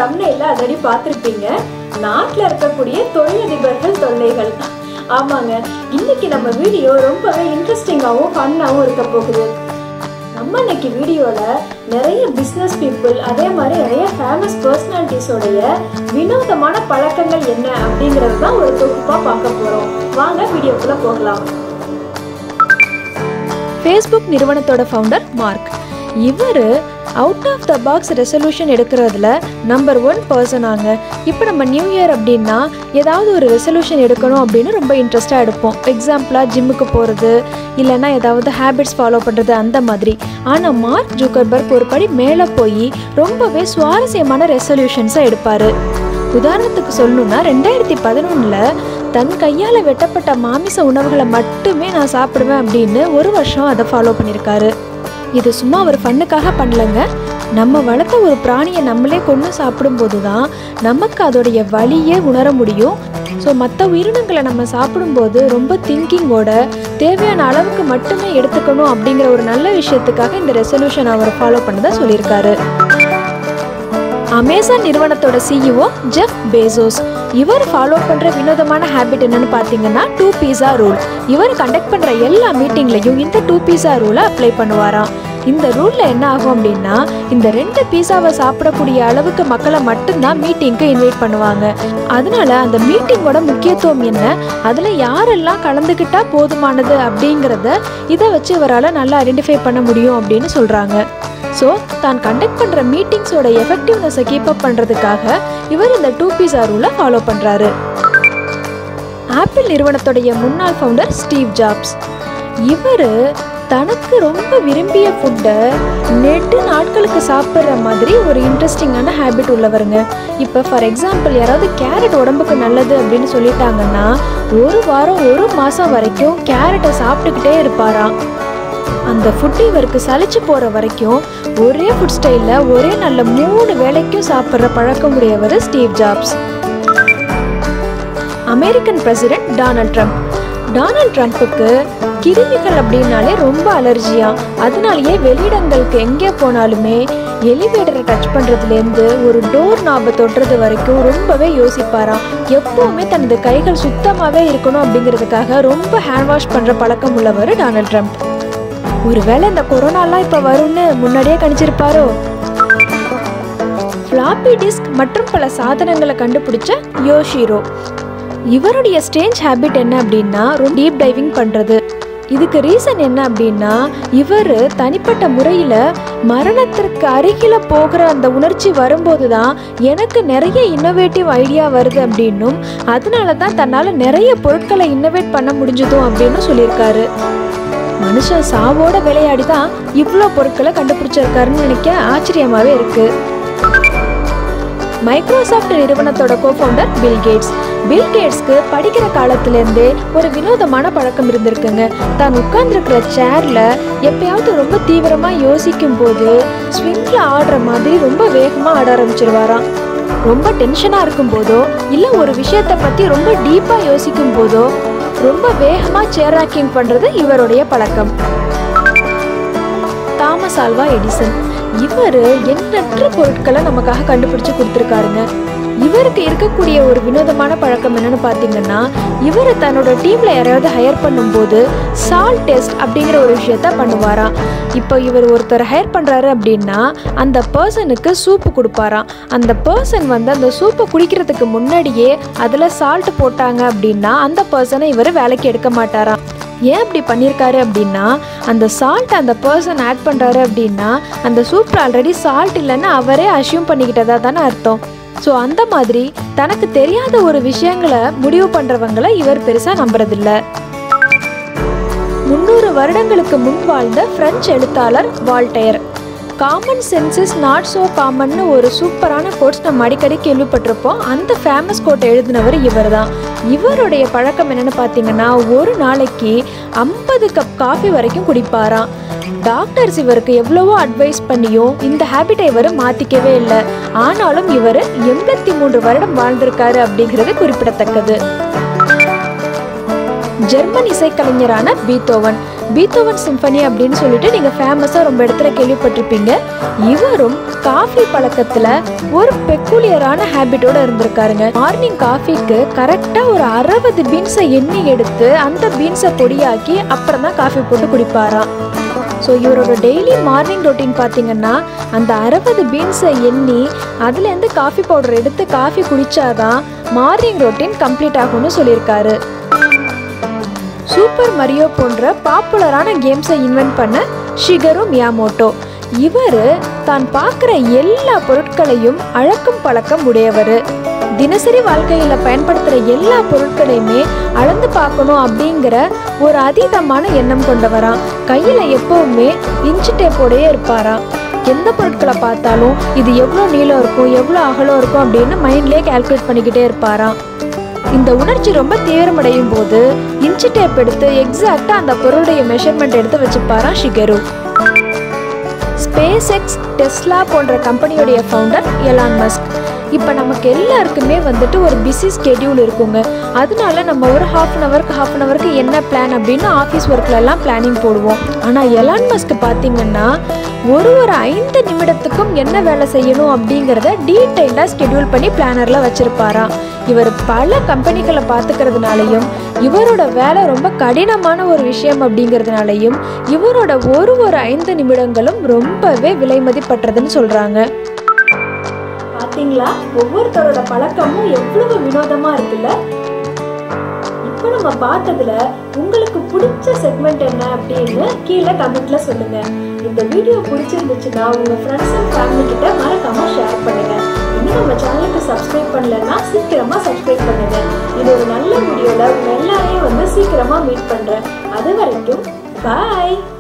தம்னையில already பார்த்துருப்பீங்க நாட்டில் இருக்கக்கூடிய தொழிலதிபர்கள் தொல்லைகள் ஆமாங்க இன்னைக்கு நம்ம வீடியோ ரொம்பவே இன்ட்ரெஸ்டிங்காகவும் ஃபன்னாகவும் இருக்க போகுது நம்ம இன்னைக்கு வீடியோவில் நிறைய பிஸ்னஸ் பீப்புள் அதே மாதிரி நிறைய ஃபேமஸ் பர்சனாலிட்டிஸோடைய வினோதமான பழக்கங்கள் என்ன அப்படிங்கிறது தான் ஒரு தொகுப்பாக பார்க்க போகிறோம் வாங்க வீடியோக்குள்ளே போகலாம் ஃபேஸ்புக் நிறுவனத்தோட ஃபவுண்டர் மார்க் இவர் out of the box resolution எடுக்கிறதுல நம்பர் ஒன் பர்சனாங்க இப்போ நம்ம நியூ இயர் அப்படின்னா ஏதாவது ஒரு ரெசல்யூஷன் எடுக்கணும் அப்படின்னு ரொம்ப இன்ட்ரெஸ்டாக எடுப்போம் எக்ஸாம்பிளாக ஜிம்முக்கு போகிறது இல்லைன்னா ஏதாவது ஹேபிட்ஸ் ஃபாலோ பண்ணுறது அந்த மாதிரி ஆனால் மார்க் ஜூக்கர்பர்க் ஒரு படி மேலே போய் ரொம்பவே சுவாரஸ்யமான ரெசல்யூஷன்ஸை எடுப்பார் உதாரணத்துக்கு சொல்லணும்னா ரெண்டாயிரத்தி பதினொன்றில் தன் கையால் வெட்டப்பட்ட மாமிச உணவுகளை மட்டுமே நான் சாப்பிடுவேன் அப்படின்னு ஒரு வருஷம் அதை ஃபாலோ பண்ணியிருக்காரு இது சும்மா ஒரு ஃபண்ணுக்காக பண்ணலங்க நம்ம வளர்த்த ஒரு பிராணியை நம்மளே கொண்டு சாப்பிடும்போது தான் நமக்கு அதோடைய வலியே உணர முடியும் ஸோ மற்ற உயிரினங்களை நம்ம சாப்பிடும்போது ரொம்ப திங்கிங்கோட தேவையான அளவுக்கு மட்டுமே எடுத்துக்கணும் அப்படிங்கிற ஒரு நல்ல விஷயத்துக்காக இந்த ரெசல்யூஷன் அவர் ஃபாலோ பண்ணதா சொல்லியிருக்காரு அமேசான் நிறுவனத்தோட சிஇஓ ஜெஃப் பேசோஸ் இவர் ஃபாலோ பண்ணுற வினோதமான ஹேபிட் என்னன்னு பார்த்தீங்கன்னா டூ பீஸா ரூல் இவர் கண்டக்ட் பண்ணுற எல்லா மீட்டிங்லையும் இந்த டூ பீஸா ரூலை அப்ளை பண்ணுவாராம் இந்த ரூலில் என்ன ஆகும் அப்படின்னா இந்த ரெண்டு பீஸாவை சாப்பிடக்கூடிய அளவுக்கு மக்களை மட்டும்தான் மீட்டிங்க்கு இன்வைட் பண்ணுவாங்க அதனால அந்த மீட்டிங்கோட முக்கியத்துவம் என்ன அதில் யாரெல்லாம் கலந்துக்கிட்டா போதுமானது அப்படிங்கிறத இதை வச்சு இவரால் நல்லா ஐடென்டிஃபை பண்ண முடியும் அப்படின்னு சொல்கிறாங்க ஸோ தான் கண்டக்ட் பண்ணுற மீட்டிங்ஸோட எஃபெக்டிவ்னஸை கீப் அப் பண்ணுறதுக்காக இவர் இந்த டூ பீஸா ரூலை ஃபாலோ பண்ணுறாரு ஆப்பிள் நிறுவனத்துடைய முன்னாள் ஃபவுண்டர் ஸ்டீவ் ஜாப்ஸ் இவர் தனக்கு ரொம்ப விரும்பிய ஃபுட்டை நெட்டு நாட்களுக்கு சாப்பிட்ற மாதிரி ஒரு இன்ட்ரெஸ்டிங்கான ஹேபிட் உள்ளவருங்க இப்போ ஃபார் எக்ஸாம்பிள் யாராவது கேரட் உடம்புக்கு நல்லது அப்படின்னு சொல்லிட்டாங்கன்னா ஒரு வாரம் ஒரு மாதம் வரைக்கும் கேரட்டை சாப்பிட்டுக்கிட்டே இருப்பாராம் அந்த ஃபுட்டு இவருக்கு சலிச்சு போகிற வரைக்கும் ஒரே ஃபுட் ஸ்டைலில் ஒரே நல்ல மூணு வேலைக்கும் சாப்பிட்ற பழக்கம் உடையவர் Steve Jobs American president Donald Trump Donald ட்ரம்ப்புக்கு கிருமிகள் அப்படின்னாலே ரொம்ப அலர்ஜியா அதனாலேயே வெளியிடங்களுக்கு எங்கே போனாலுமே எலிவேட்டரை டச் பண்ணுறதுலேருந்து ஒரு டோர் நாபை தொட்டுறது வரைக்கும் ரொம்பவே யோசிப்பாராம் எப்போவுமே தனது கைகள் சுத்தமாகவே இருக்கணும் அப்படிங்கிறதுக்காக ரொம்ப ஹேண்ட் வாஷ் பண்ணுற பழக்கம் உள்ளவர் டொனால்ட் ட்ரம்ப் ஒருவேளை இந்த கொரோனாலாம் இப்போ வரும்னு முன்னாடியே கணிச்சிருப்பாரோ ஃப்ளாப்பி டிஸ்க் மற்றும் பல சாதனங்களை கண்டுபிடிச்ச யோஷிரோ இவருடைய ஸ்டேஞ்ச் ஹேபிட் என்ன அப்படின்னா ரொம்ப டீப் டைவிங் பண்ணுறது இதுக்கு ரீசன் என்ன அப்படின்னா இவர் தனிப்பட்ட முறையில் மரணத்திற்கு அருகில் போகிற அந்த உணர்ச்சி வரும்போது தான் எனக்கு நிறைய இன்னோவேட்டிவ் ஐடியா வருது அப்படின்னும் அதனால தான் தன்னால் நிறைய பொருட்களை இன்னோவேட் பண்ண முடிஞ்சதும் அப்படின்னு சொல்லியிருக்காரு மனுஷன் சாவோட விளையாடி தான் இவ்வளோ பொருட்களை கண்டுபிடிச்சிருக்காருன்னு நினைக்க ஆச்சரியமாகவே இருக்கு மைக்ரோசாஃப்ட் நிறுவனத்தோட கோஃபவுண்டர் பில் கேட்ஸ் பில் கேட்ஸ்க்கு படிக்கிற காலத்திலேருந்தே ஒரு வினோதமான பழக்கம் இருந்திருக்குங்க தான் உட்கார்ந்துருக்கிற சேர்ல எப்பயாவது ரொம்ப தீவிரமாக யோசிக்கும் போது ஸ்விங்கில் ஆடுற மாதிரி ரொம்ப வேகமாக ஆட ஆரம்பிச்சிருவாராம் ரொம்ப டென்ஷனாக இருக்கும் போதோ இல்லை ஒரு விஷயத்தை பற்றி ரொம்ப டீப்பாக யோசிக்கும் போதோ ரொம்ப வேகமாக சேர் ராக்கிங் பண்ணுறது இவருடைய பழக்கம் தாமஸ் ஆல்வா எடிசன் இவர் எண்ணற்ற பொருட்களை நமக்காக கண்டுபிடிச்சு கொடுத்துருக்காருங்க இவருக்கு இருக்கக்கூடிய ஒரு வினோதமான பழக்கம் என்னன்னு பார்த்தீங்கன்னா இவர் தன்னோட டீமில் யாரையாவது ஹையர் பண்ணும்போது சால் டெஸ்ட் அப்படிங்கிற ஒரு விஷயத்த பண்ணுவாராம் இப்போ இவர் ஒருத்தர் ஹையர் பண்ணுறாரு அப்படின்னா அந்த பர்சனுக்கு சூப்பு கொடுப்பாராம் அந்த பர்சன் வந்து அந்த சூப்பை குடிக்கிறதுக்கு முன்னாடியே அதில் சால்ட் போட்டாங்க அப்படின்னா அந்த பர்சனை இவர் வேலைக்கு எடுக்க மாட்டாராம் ஏன் அப்படி பண்ணியிருக்காரு அப்படின்னா அந்த சால்ட் அந்த பர்சன் ஆட் பண்ணுறாரு அப்படின்னா அந்த சூப்பில் ஆல்ரெடி சால்ட் இல்லைன்னு அவரே அஷ்யூம் பண்ணிக்கிட்டதா தானே அர்த்தம் ஸோ அந்த மாதிரி தனக்கு தெரியாத ஒரு விஷயங்களை முடிவு பண்ணுறவங்கள இவர் பெருசாக நம்புறதில்ல முந்நூறு வருடங்களுக்கு முன் வாழ்ந்த பிரெஞ்சு எழுத்தாளர் Voltaire common sense is not so காமன்னு ஒரு சூப்பரான கோட்ஸ் நம்ம அடிக்கடி கேள்விப்பட்டிருப்போம் அந்த ஃபேமஸ் கோட் எழுதினவர் இவர் தான் இவருடைய பழக்கம் என்னன்னு பார்த்தீங்கன்னா ஒரு நாளைக்கு ஐம்பது கப் காஃபி வரைக்கும் குடிப்பாராம் டாக்டர்ஸ் இவருக்கு எவ்வளவோ அட்வைஸ் பண்ணியும் இந்த ஹேபிட்டை இவர் மாற்றிக்கவே இல்லை ஆனாலும் இவர் எண்பத்தி மூன்று வருடம் வாழ்ந்திருக்காரு அப்படிங்கிறது குறிப்பிடத்தக்கது ஜெர்மன் இசைக்கலைஞரான பீத்தோவன் பீத்தோவன் சிம்பனி அப்படின்னு சொல்லிட்டு நீங்கள் ஃபேமஸாக ரொம்ப இடத்துல கேள்விப்பட்டிருப்பீங்க இவரும் காஃபி பழக்கத்தில் ஒரு பெக்குலியரான ஹேபிட்டோட இருந்திருக்காருங்க மார்னிங் காஃபிக்கு கரெக்டாக ஒரு அறுபது பீன்ஸை எண்ணி எடுத்து அந்த பீன்ஸை பொடியாக்கி அப்புறம் தான் காஃபி போட்டு குடிப்பாராம் ஸோ இவரோட டெய்லி மார்னிங் ரொட்டீன் பார்த்தீங்கன்னா அந்த அறுபது பீன்ஸை எண்ணி அதுலேருந்து காஃபி பவுடர் எடுத்து காஃபி குடித்தாதான் மார்னிங் ரொட்டீன் கம்ப்ளீட் ஆகும்னு சொல்லியிருக்காரு சூப்பர் மரியோ போன்ற பாப்புலரான கேம்ஸை இன்வென்ட் பண்ண ஷிகரு மியாமோட்டோ இவர் தான் பார்க்குற எல்லா பொருட்களையும் அழக்கும் பழக்கம் உடையவர் தினசரி வாழ்க்கையில் பயன்படுத்துகிற எல்லா பொருட்களையுமே அளந்து பார்க்கணும் அப்படிங்கிற ஒரு அதீதமான எண்ணம் கொண்டவராம் கையில் எப்பவுமே இன்ச்சு டேப்போடையே இருப்பாராம் எந்த பொருட்களை பார்த்தாலும் இது எவ்வளோ நீளம் இருக்கும் எவ்வளோ அகலம் இருக்கும் அப்படின்னு மைண்ட்லேயே கால்குலேட் பண்ணிக்கிட்டே இருப்பாராம் இந்த உணர்ச்சி ரொம்ப தீவிரமடையும் போது இன்ச்சு டேப் எடுத்து எக்ஸாக்டாக அந்த பொருளுடைய மெஷர்மெண்ட் எடுத்து வச்சுப்பாராம் ஷிகரு ஸ்பேஸ் எக்ஸ் டெஸ்லா போன்ற கம்பெனியுடைய ஃபவுண்டர் எலான் மஸ்க் இப்போ நமக்கு எல்லாருக்குமே வந்துட்டு ஒரு பிஸி ஸ்கெடியூல் இருக்குங்க அதனால நம்ம ஒரு ஹாஃப் அன் ஹவருக்கு ஹாஃப் அன் ஹவருக்கு என்ன பிளான் அப்படின்னு ஆஃபீஸ் ஒர்க்கில் எல்லாம் பிளானிங் போடுவோம் ஆனால் எலான் மஸ்க் பார்த்தீங்கன்னா ஒரு ஒரு ஐந்து நிமிடத்துக்கும் என்ன வேலை செய்யணும் அப்படிங்கிறத டீட்டெயிலாக ஸ்கெடியூல் பண்ணி பிளானரில் வச்சுருப்பாராம் இவர் பல கம்பெனிகளை பார்த்துக்கிறதுனாலையும் இவரோட வேலை ரொம்ப கடினமான ஒரு விஷயம் அப்படிங்கிறதுனாலையும் இவரோட ஒரு ஒரு ஐந்து நிமிடங்களும் ரொம்பவே விலை மதிப்பற்றதுன்னு சொல்கிறாங்க பார்த்தீங்களா ஒவ்வொருத்தரோட பழக்கமும் எவ்வளவு வினோதமா இருக்குல்ல இப்போ நம்ம பார்த்ததுல உங்களுக்கு பிடிச்ச செக்மெண்ட் என்ன அப்படின்னு கீழே கமெண்ட்ல சொல்லுங்க இந்த வீடியோ பிடிச்சிருந்துச்சுன்னா உங்க ஃப்ரெண்ட்ஸ் அண்ட் ஃபேமிலி கிட்ட மறக்காம ஷேர் பண்ணுங்க இன்னும் நம்ம சேனலுக்கு சப்ஸ்கிரைப் பண்ணலன்னா சீக்கிரமா சப்ஸ்கிரைப் பண்ணுங்க இது ஒரு நல்ல வீடியோல உங்க எல்லாரையும் வந்து சீக்கிரமா மீட் பண்றேன் அது வரைக்கும் பாய்